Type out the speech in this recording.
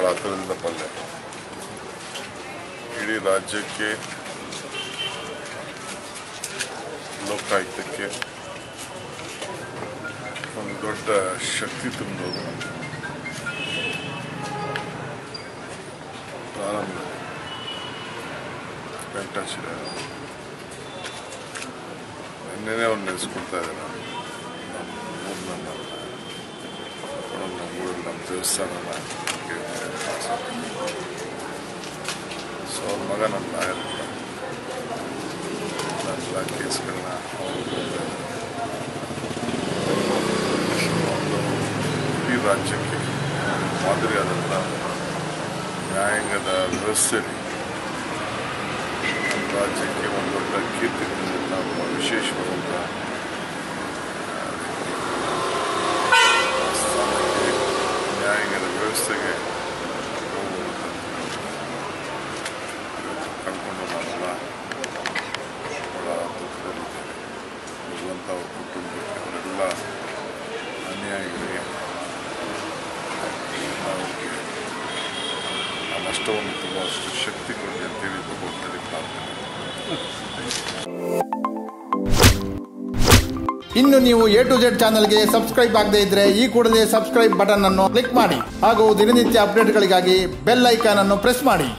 ಗಾತ್ರದಿಂದ ಪಲ್ಯ ಇಡೀ ರಾಜ್ಯಕ್ಕೆ ಲೋಕಾಯುಕ್ತಕ್ಕೆ ಒಂದು ದೊಡ್ಡ ಶಕ್ತಿ ತುಂಬೋದು ಪ್ರಾರಂಭ ವೆಂಕಟಾಚಲ ನಿನ್ನೆನೇ ಅವ್ನು ನೆನೆಸ್ಕೊಳ್ತಾ ಇದ್ದೆ ನಾನು ನಮ್ಮ ಊರಿನ ನಮ್ಮ ಊರಲ್ಲಿ ನಮ್ಮ ದೇವಸ್ಥಾನನ ಸೊ ಅವ್ರ ಮಗ ನಮ್ಮ ಲಾಯರ್ ಕೂಡ ಎಲ್ಲ ಕೇಸ್ಗಳನ್ನ ಅವರು ಇಡೀ ರಾಜ್ಯಕ್ಕೆ ಮಾದರಿಯಾದಂಥ ನ್ಯಾಯಾಂಗದ ವ್ಯವಸ್ಥೆಯಲ್ಲಿ ನಮ್ಮ ರಾಜ್ಯಕ್ಕೆ ಒಂದು ದೊಡ್ಡ ಕೀರ್ತಿ ತಂದಂಥ ಒಬ್ಬ ವಿಶೇಷವಾದಂಥ ಸ್ಥಾನಕ್ಕೆ ನ್ಯಾಯಾಂಗದ ವ್ಯವಸ್ಥೆಗೆ ಇವತ್ತು ಕಳ್ಕೊಂಡು ನಾವೆಲ್ಲ ಬಹಳ ದುಃಖದಲ್ಲಿದ್ದೇವೆ ಭಗವಂತ ಅವ್ರ ಕುಟುಂಬಕ್ಕೆ ಅವರೆಲ್ಲ ಅನ್ಯಾಯಗಳಿಗೆ ಅವ್ರಿಗೆ ಆ ನಷ್ಟವನ್ನು ತುಂಬುವಷ್ಟು ಶಕ್ತಿ ಕೊಡಲಿ ಅಂತೇಳಿ ಭಗವಂತನಿಗೆ ಪ್ರಾರ್ಥನೆ ಇನ್ನು ನೀವು ಎ ಟು ಜೆಡ್ ಚಾನಲ್ಗೆ ಸಬ್ಸ್ಕ್ರೈಬ್ ಆಗದೇ ಇದ್ರೆ ಈ ಕೂಡಲೇ ಸಬ್ಸ್ಕ್ರೈಬ್ ಬಟನ್ ಅನ್ನು ಕ್ಲಿಕ್ ಮಾಡಿ ಹಾಗೂ ದಿನನಿತ್ಯ ಅಪ್ಡೇಟ್ಗಳಿಗಾಗಿ ಬೆಲ್ ಐಕಾನ್ ಅನ್ನು ಪ್ರೆಸ್ ಮಾಡಿ